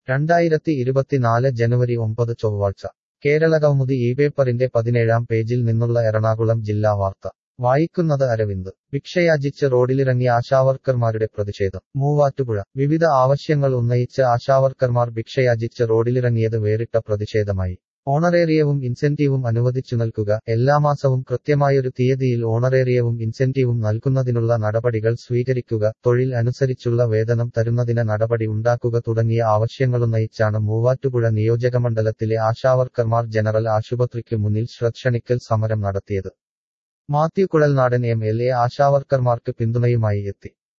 രണ്ടായിരത്തി ഇരുപത്തിനാല് ജനുവരി ഒമ്പത് ചൊവ്വാഴ്ച കേരളകൗമുദി ഈ പേപ്പറിന്റെ പതിനേഴാം പേജിൽ നിന്നുള്ള എറണാകുളം ജില്ലാ വാർത്ത വായിക്കുന്നത് അരവിന്ദ് ഭിക്ഷയാചിച്ച് റോഡിലിറങ്ങിയ ആശാവർക്കർമാരുടെ പ്രതിഷേധം മൂവാറ്റുപുഴ വിവിധ ആവശ്യങ്ങൾ ഉന്നയിച്ച് ആശാവർക്കർമാർ ഭിക്ഷയാചിച്ച് റോഡിലിറങ്ങിയത് വേറിട്ട പ്രതിഷേധമായി ഓണറേറിയവും ഇൻസെന്റീവും അനുവദിച്ചു നൽകുക എല്ലാ മാസവും കൃത്യമായൊരു തീയതിയിൽ ഓണറേറിയവും ഇൻസെന്റീവും നൽകുന്നതിനുള്ള നടപടികൾ സ്വീകരിക്കുക തൊഴിൽ അനുസരിച്ചുള്ള വേതനം തരുന്നതിന് നടപടി ഉണ്ടാക്കുക തുടങ്ങിയ ആവശ്യങ്ങളുന്നയിച്ചാണ് മൂവാറ്റുപുഴ നിയോജകമണ്ഡലത്തിലെ ആശാവർക്കർമാർ ജനറൽ ആശുപത്രിക്ക് മുന്നിൽ ശ്രദ്ധക്ഷണിക്കൽ സമരം നടത്തിയത് Mathew Kuzhalnadan M L A ആശാവർക്കർമാർക്ക് പിന്തുണയുമായി എത്തി